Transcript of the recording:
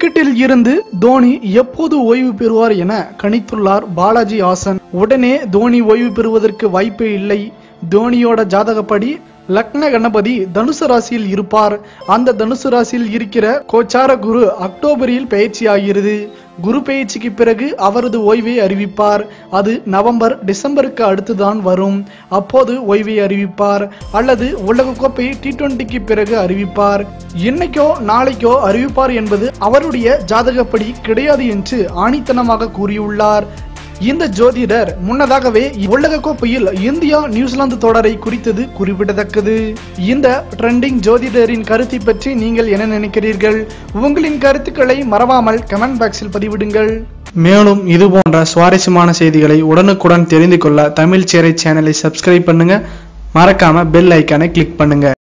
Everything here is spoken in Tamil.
கிரிக்கெட்டில் இருந்து தோனி எப்போது ஓய்வு பெறுவார் என கணித்துள்ளார் பாலாஜி ஹாசன் உடனே தோனி ஓய்வு பெறுவதற்கு வாய்ப்பே இல்லை தோனியோட ஜாதகப்படி லக்ன கணபதி தனுசு ராசியில் இருப்பார் அந்த தனுசு ராசியில் இருக்கிற கோச்சார குரு அக்டோபரில் பயிற்சி ஆகிறது குரு பயிற்சிக்கு பிறகு அவரது ஓய்வை அறிவிப்பார் அது நவம்பர் டிசம்பருக்கு அடுத்துதான் வரும் அப்போது ஓய்வை அறிவிப்பார் அல்லது உலகக்கோப்பை டி டுவெண்ட்டிக்கு பிறகு அறிவிப்பார் இன்னைக்கோ நாளைக்கோ அறிவிப்பார் என்பது அவருடைய ஜாதகப்படி கிடையாது என்று ஆணித்தனமாக கூறியுள்ளார் இந்த ஜோதிடர் முன்னதாகவே உலக கோப்பையில் இந்தியா நியூசிலாந்து தொடரை குறித்தது குறிப்பிடத்தக்கது இந்த ட்ரெண்டிங் ஜோதிடரின் கருத்தை பற்றி நீங்கள் என்ன நினைக்கிறீர்கள் உங்களின் கருத்துக்களை மறவாமல் கமெண்ட் பாக்ஸில் பதிவிடுங்கள் மேலும் இது போன்ற சுவாரஸ்யமான செய்திகளை உடனுக்குடன் தெரிந்து கொள்ள தமிழ் சேரை சேனலை சப்ஸ்கிரைப் பண்ணுங்க மறக்காம பெல் ஐக்கானை கிளிக் பண்ணுங்க